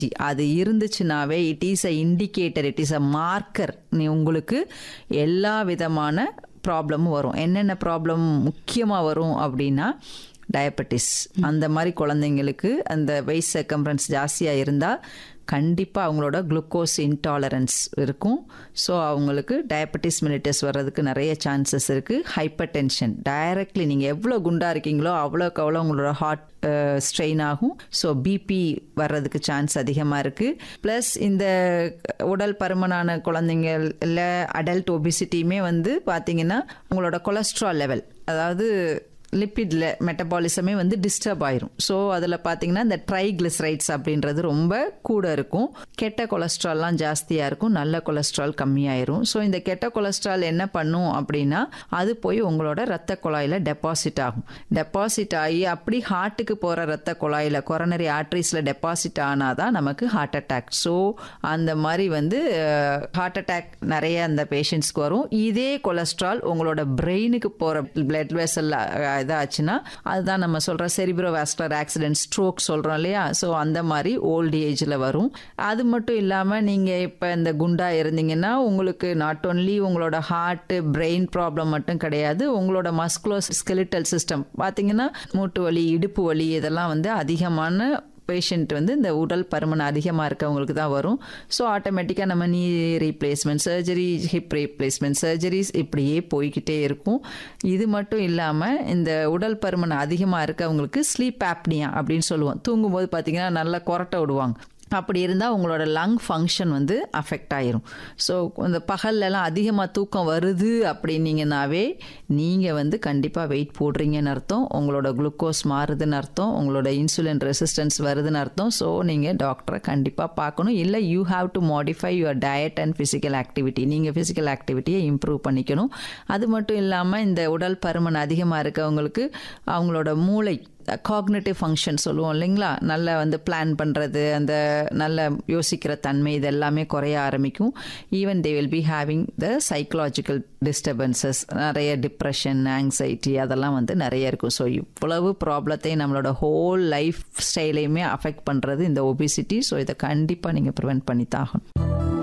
அது இருந்துச்சுனாவே it is a indicator it is a marker நீ உங்களுக்கு எல்லா விதமான ப்ராப்ளமும் வரும் என்னென்ன ப்ராப்ளம் முக்கியமாக வரும் அப்படின்னா டயபெட்டிஸ் அந்த மாதிரி குழந்தைங்களுக்கு அந்த வெயிட் சர்க்கம்ஃபரன்ஸ் ஜாஸ்தியாக இருந்தால் கண்டிப்பாக அவங்களோட குளுக்கோஸ் இன்டாலரன்ஸ் இருக்கும் ஸோ அவங்களுக்கு டயபெட்டிஸ் மிலிட்டஸ் வர்றதுக்கு நிறைய சான்சஸ் இருக்குது ஹைப்பர் டென்ஷன் டைரக்ட்லி நீங்கள் எவ்வளோ குண்டாக இருக்கீங்களோ அவ்வளோக்கு அவ்வளோ உங்களோட ஹார்ட் ஸ்ட்ரெயின் ஆகும் ஸோ பிபி வர்றதுக்கு சான்ஸ் அதிகமாக இருக்குது ப்ளஸ் இந்த உடல் பருமனான குழந்தைங்கள் இல்லை அடல்ட் ஒபிசிட்டியுமே வந்து பார்த்தீங்கன்னா உங்களோட கொலஸ்ட்ரால் லெவல் அதாவது லிப்பிட்ல மெட்டபாலிசமே வந்து டிஸ்டர்ப் ஆயிரும் ஸோ அதில் பார்த்தீங்கன்னா இந்த ட்ரைக்ளிசரைட்ஸ் அப்படின்றது ரொம்ப கூட இருக்கும் கெட்ட கொலஸ்ட்ரால்லாம் ஜாஸ்தியாக இருக்கும் நல்ல கொலஸ்ட்ரால் கம்மியாயிரும் ஸோ இந்த கெட்ட கொலஸ்ட்ரால் என்ன பண்ணும் அப்படின்னா அது போய் உங்களோட ரத்த குழாயில் டெபாசிட் ஆகும் டெபாசிட் ஆகி அப்படி ஹார்ட்டுக்கு போகிற ரத்த குழாயில் கொரோனரி ஆர்ட்ரிஸில் டெபாசிட் ஆனால் தான் நமக்கு ஹார்ட் அட்டாக் ஸோ அந்த மாதிரி வந்து ஹார்ட் அட்டாக் நிறைய அந்த பேஷண்ட்ஸ்க்கு வரும் இதே கொலஸ்ட்ரால் உங்களோட பிரெயினுக்கு போகிற பிளட் வெசல் இதாச்சுன்னா அதுதான் நம்ம சொல்கிற செரிப்ரோ வாஸ்குலர் ஆக்சிடென்ட் ஸ்ட்ரோக் சொல்கிறோம் இல்லையா ஸோ அந்த மாதிரி ஓல்டு ஏஜில் வரும் அது மட்டும் இல்லாமல் நீங்கள் இப்போ இந்த குண்டா இருந்தீங்கன்னா உங்களுக்கு நாட் ஓன்லி உங்களோட ஹார்ட்டு பிரெயின் ப்ராப்ளம் மட்டும் கிடையாது உங்களோட மஸ்குலோ ஸ்கெலிட்டல் சிஸ்டம் பார்த்தீங்கன்னா மூட்டு வலி இடுப்பு வலி இதெல்லாம் வந்து அதிகமான பேஷண்ட் வந்து இந்த உடல் பருமன் அதிகமாக இருக்கவங்களுக்கு தான் வரும் ஸோ ஆட்டோமேட்டிக்காக நம்ம knee replacement surgery hip replacement surgeries இப்படியே போய்கிட்டே இருக்கும் இது மட்டும் இல்லாமல் இந்த உடல் பருமன் அதிகமாக இருக்கவங்களுக்கு ஸ்லீப் ஆப்னியா அப்படின்னு சொல்லுவோம் தூங்கும்போது பார்த்தீங்கன்னா நல்லா கொரட்டை விடுவாங்க அப்படி இருந்தால் உங்களோட லங் ஃபங்க்ஷன் வந்து அஃபெக்ட் ஆயிரும் ஸோ இந்த பகல்லலாம் அதிகமாக தூக்கம் வருது அப்படின்னீங்கன்னாவே நீங்கள் வந்து கண்டிப்பாக வெயிட் போடுறீங்கன்னு அர்த்தம் உங்களோட குளுக்கோஸ் மாறுதுன்னு அர்த்தம் உங்களோட இன்சுலின் ரெசிஸ்டன்ஸ் வருதுன்னு அர்த்தம் ஸோ நீங்கள் டாக்டரை கண்டிப்பாக பார்க்கணும் இல்லை you have to modify your diet and physical activity நீங்கள் ஃபிசிக்கல் ஆக்டிவிட்டியை இம்ப்ரூவ் பண்ணிக்கணும் அது மட்டும் இல்லாமல் இந்த உடல் பருமன் அதிகமாக இருக்கவங்களுக்கு அவங்களோட மூளை காக்னேட்டிவ் ஃபங்க்ஷன் சொல்லுவோம் இல்லைங்களா நல்ல வந்து பிளான் பண்ணுறது அந்த நல்ல யோசிக்கிற தன்மை இது எல்லாமே குறைய ஆரம்பிக்கும் even they will be having the psychological disturbances நிறைய டிப்ரெஷன் ஆங்ஸைட்டி அதெல்லாம் வந்து நிறைய இருக்கும் ஸோ இவ்வளவு ப்ராப்ளத்தையும் நம்மளோட ஹோல் லைஃப் ஸ்டைலையுமே அஃபெக்ட் பண்ணுறது இந்த ஒபிசிட்டி ஸோ இதை கண்டிப்பாக நீங்கள் ப்ரிவெண்ட் பண்ணி தாகணும்